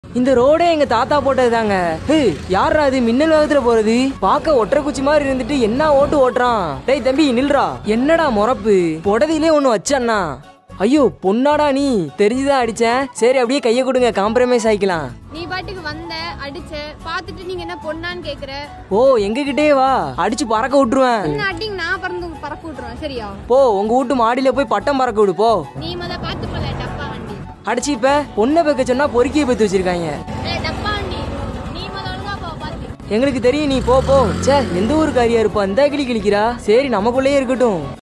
இந்த ரோடே எங்க தாத்தா போட்டதுதாங்க ஹே யாரா அது மின்னல் வேகத்துல போறது பார்க்க ஒற்றை குச்சி மாதிரி இருந்துட்டு என்ன ஓட்டு ஓட்டுறான் டேய் தம்பி நில்றா என்னடா முறப்பு புடதிலே ஒண்ணு வச்சண்ணா ஐயோ பொண்ணாடா நீ தெரிஞ்சுதான் அடிச்சேன் சரி அப்படியே கையை கொடுங்க காம்ப்ரமைஸ் ஆயிக்கலாம் நீ பாட்டுக்கு வந்த அடிச்ச பாத்துட்டு நீங்க என்ன பொண்ணான்னு கேக்குற ஓ எங்ககிட்டே வா அடிச்சு பறக்க விட்டுருவேன் என்ன அடிங்க நான் பறந்து பறக்க விட்டுருவேன் சரியா போ உங்க வீட்டு மாடியில போய் பட்டம் பறக்க விடு போ நீ முத பாத்து போல டப்பா வண்டி அடிச்சு இப்ப பொண்ணை வைக்க சொன்னா பொறுக்கிய பத்தி வச்சிருக்காங்க ஏய் டப்பா வண்டி நீ முத ஒழுங்கா போ பாத்து எங்களுக்கு தெரியும் நீ போ போ ச்சே எந்த ஊருக்காரியா இருப்பா இந்த கிளி கிளிக்கிறா சரி நமக்குள்ளேயே இருக்கட்டும்